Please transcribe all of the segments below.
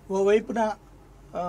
ఓవైపున ఆ,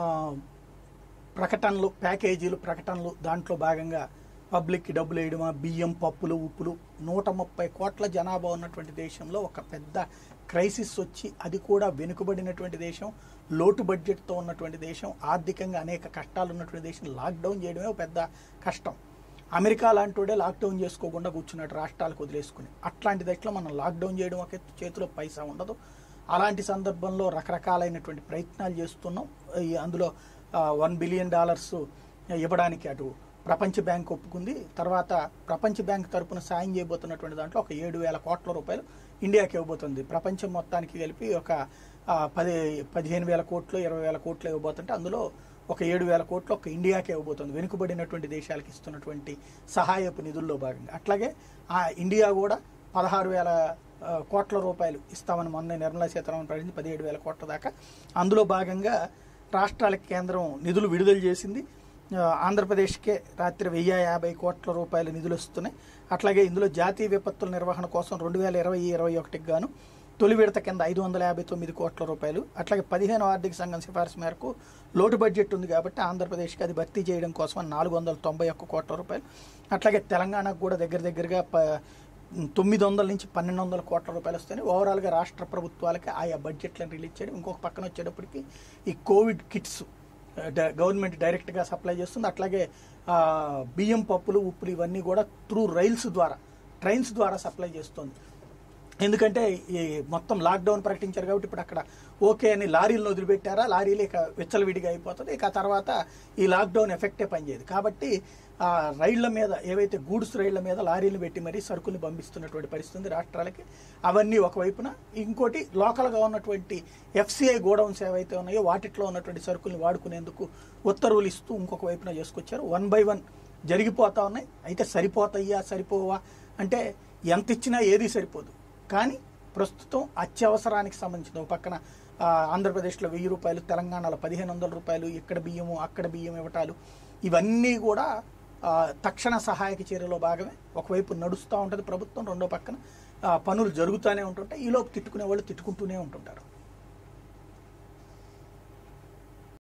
ప్రకటనలు ప్యాకేజీలు ప్రకటనలు దాంట్లో భాగంగా పబ్లిక్కి డబ్బులు వేయడమా బియ్యం పప్పులు ఉప్పులు నూట ముప్పై కోట్ల జనాభా ఉన్నటువంటి దేశంలో ఒక పెద్ద క్రైసిస్ వచ్చి అది కూడా వెనుకబడినటువంటి దేశం లోటు బడ్జెట్తో ఉన్నటువంటి దేశం ఆర్థికంగా అనేక కష్టాలు ఉన్నటువంటి దేశం లాక్డౌన్ చేయడమే ఒక పెద్ద కష్టం అమెరికా లాంటివాడే లాక్డౌన్ చేసుకోకుండా కూర్చున్నాడు రాష్ట్రాలకు వదిలేసుకుని అట్లాంటి దశలో మనం లాక్డౌన్ చేయడం ఒక ఎత్తు, చేతిలో పైసా ఉండదు అలాంటి సందర్భంలో రకరకాలైనటువంటి ప్రయత్నాలు చేస్తున్నాం ఈ అందులో వన్ బిలియన్ డాలర్స్ ఇవ్వడానికి అటు ప్రపంచ బ్యాంక్ ఒప్పుకుంది తర్వాత ప్రపంచ బ్యాంక్ తరపున సాయం చేయబోతున్నటువంటి దాంట్లో ఒక ఏడు వేల కోట్ల రూపాయలు ఇండియాకి ఇవ్వబోతుంది ప్రపంచం మొత్తానికి కలిపి ఒక ఆ, పది పదిహేను వేల కోట్లు ఇరవై వేల కోట్లు ఇవ్వబోతుంటే అందులో ఒక ఏడు వేల కోట్లు ఒక ఇండియాకే ఇవ్వబోతుంది వెనుకబడినటువంటి దేశాలకు ఇస్తున్నటువంటి సహాయపు నిధుల్లో భాగంగా అట్లాగే ఆ ఇండియా కూడా పదహారు వేల ఆ, కోట్ల రూపాయలు ఇస్తామని మొన్న నిర్మలా సీతారామన్ ప్రకటించి పదిహేడు వేల కోట్ల దాకా అందులో భాగంగా రాష్ట్రాలకు కేంద్రం నిధులు విడుదల చేసింది ఆ, ఆంధ్రప్రదేశ్కే రాత్రి వెయ్యి యాభై కోట్ల రూపాయల నిధులు వస్తున్నాయి అట్లాగే ఇందులో జాతీయ విపత్తుల నిర్వహణ కోసం రెండు వేల ఇరవై ఇరవై ఒకటికి గాను తొలి విడత కింద ఐదు వందల యాభై తొమ్మిది కోట్ల రూపాయలు అట్లాగే పదిహేను ఆర్థిక సంఘం సిఫార్సు మేరకు లోటు బడ్జెట్ ఉంది కాబట్టి ఆంధ్రప్రదేశ్కి అది భర్తీ చేయడం కోసం నాలుగు వందల తొంభై ఒక్క కోట్ల రూపాయలు అట్లాగే తెలంగాణకు కూడా దగ్గర దగ్గరగా ప తొమ్మిది వందల నుంచి పన్నెండు వందల కోట్ల రూపాయలు వస్తాయి ఓవరాల్గా రాష్ట్ర ప్రభుత్వాలకి ఆయా బడ్జెట్లను రిలీజ్ చేయడం ఇంకొక పక్కన వచ్చేటప్పటికి ఈ కోవిడ్ కిట్స్ డ- గవర్నమెంట్ డైరెక్ట్గా సప్లై చేస్తుంది అట్లాగే ఆ, బియ్యం పప్పులు ఉప్పులు ఇవన్నీ కూడా త్రూ రైల్స్ ద్వారా ట్రైన్స్ ద్వారా సప్లై చేస్తుంది ఎందుకంటే ఈ మొత్తం లాక్డౌన్ ప్రకటించారు కాబట్టి ఇప్పుడు అక్కడ ఓకే అని లారీలను వదిలిపెట్టారా లారీలు ఇక విచ్చలవిడిగా అయిపోతుంది ఇక ఆ తర్వాత ఈ లాక్డౌన్ ఎఫెక్టే పనిచేయదు కాబట్టి ఆ రైళ్ల మీద ఏవైతే గూడ్స్ రైళ్ల మీద లారీలు పెట్టి మరీ సరుకుల్ని పంపిస్తున్నటువంటి పరిస్థితి ఉంది రాష్ట్రాలకి అవన్నీ ఒకవైపున ఇంకోటి లోకల్గా ఉన్నటువంటి ఎఫ్సిఐ గోడౌన్స్ ఏవైతే ఉన్నాయో వాటిట్లో ఉన్నటువంటి సరుకుల్ని వాడుకునేందుకు ఉత్తర్వులు ఇస్తూ ఇంకొక వైపున చేసుకొచ్చారు వన్ బై వన్ జరిగిపోతా ఉన్నాయి అయితే సరిపోతాయా సరిపోవా అంటే ఎంత ఇచ్చినా ఏది సరిపోదు కానీ ప్రస్తుతం అత్యవసరానికి సంబంధించిన ఒక పక్కన ఆ, ఆంధ్రప్రదేశ్లో వెయ్యి రూపాయలు తెలంగాణలో పదిహేను వందల రూపాయలు ఇక్కడ బియ్యము అక్కడ బియ్యం ఇవ్వటాలు ఇవన్నీ కూడా ఆ, తక్షణ సహాయక చర్యలో భాగమే ఒకవైపు నడుస్తూ ఉంటుంది ప్రభుత్వం రెండో పక్కన ఆ, పనులు జరుగుతూనే ఉంటుంటాయి ఈలోపు తిట్టుకునే వాళ్ళు తిట్టుకుంటూనే ఉంటుంటారు